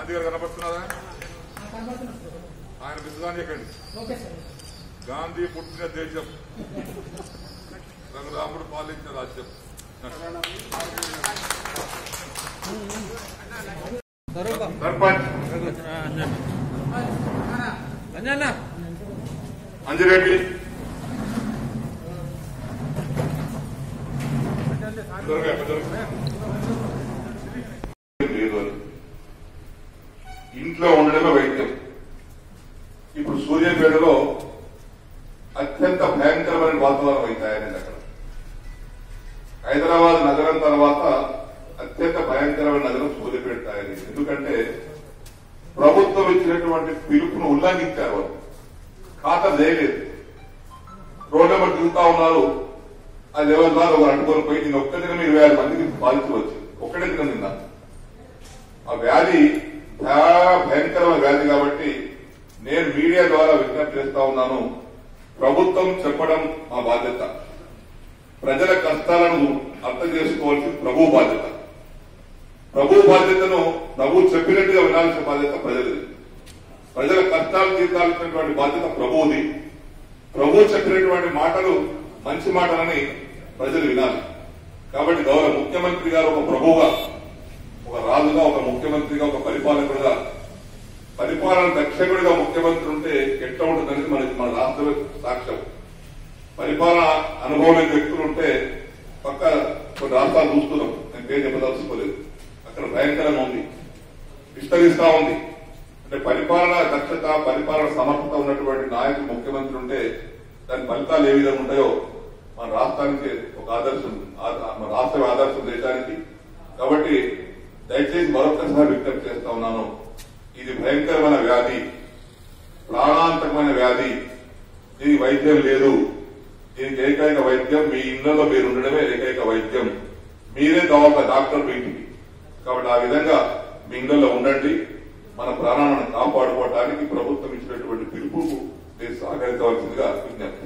గాంధీ గారు కనపడుతున్నారా ఆయన విశ్వాన్ని ఎక్కండి ఓకే సార్ గాంధీ పుట్టిన దేశం రఘురాముడు పాలించిన రాజ్యం సర్పంచ్ అంజిరెడ్డి దొరకాయ, దొరకాయ. లేదు అని. ఇంట్లో ఉండడమే వైద్యం ఇప్పుడు సూర్యాపేటలో అత్యంత భయంకరమైన వాతావరణం అయితే తయారైంది అక్కడ హైదరాబాద్ నగరం తర్వాత అత్యంత భయంకరమైన నగరం సూర్యాపేట తయారైంది ఎందుకంటే ప్రభుత్వం ఇచ్చినటువంటి పిలుపును ఉల్లంఘించారు వాళ్ళు ఖాతా చేయలేదు రోడ్ నెంబర్ తిరుగుతా ఉన్నారు అది ఎవరు ఒక అడ్డుకొని పోయి నేను ఒక్క దినం ఇరవై ఆరు మందికి బాధితులు వచ్చింది ఒక్కడే దినం నిన్న ఆ వ్యాధి చాలా భయంకరమైన వ్యాధి కాబట్టి నేను మీడియా ద్వారా విజ్ఞప్తి చేస్తా ఉన్నాను ప్రభుత్వం చెప్పడం మా బాధ్యత ప్రజల కష్టాలను అర్థం చేసుకోవాల్సింది ప్రభు బాధ్యత ప్రభు బాధ్యతను ప్రభు చెప్పినట్టుగా వినాల్సిన బాధ్యత ప్రజలది ప్రజల కష్టాలు తీర్చాల్సినటువంటి బాధ్యత ప్రభువుది ప్రభు చెప్పినటువంటి మాటలు మంచి మాటలని ప్రజలు వినాలి కాబట్టి గౌరవ ముఖ్యమంత్రి గారు ఒక ప్రభువుగా ఒక రాజుగా ఒక ముఖ్యమంత్రిగా ఒక పరిపాలకుడుగా పరిపాలన దక్షకుడిగా ముఖ్యమంత్రి ఉంటే ఎట్లా ఉంటుందనేది మనకి మన రాష్ట్ర సాక్ష్యం పరిపాలన అనుభవం లేని వ్యక్తులు ఉంటే పక్క కొన్ని రాష్ట్రాలు చూస్తున్నాం నేను పేరు చెప్పదలుచుకోలేదు అక్కడ భయంకరంగా ఉంది విస్తరిస్తా ఉంది అంటే పరిపాలన దక్షత పరిపాలన సమర్థత ఉన్నటువంటి నాయకుడు ముఖ్యమంత్రి ఉంటే దాని ఫలితాలు ఏ విధంగా ఉంటాయో మన రాష్ట్రానికి ఒక ఆదర్శం ఆ- మన రాష్ట్ర ఆదర్శం దేశానికి కాబట్టి దయచేసి మరొకసారి విజ్ఞప్తి చేస్తా ఉన్నాను ఇది భయంకరమైన వ్యాధి ప్రాణాంతకమైన వ్యాధి దీనికి వైద్యం లేదు దీనికి ఏకైక వైద్యం మీ ఇళ్లలో మీరు ఉండడమే ఏకైక వైద్యం మీరే దవాక డాక్టర్ మీటింగ్ కాబట్టి ఆ విధంగా మీ ఇళ్లలో ఉండండి మన ప్రాణాలను కాపాడుకోవడానికి ప్రభుత్వం ఇచ్చినటువంటి పిలుపుకు మీరు సహకరించవలసిందిగా విజ్ఞప్తి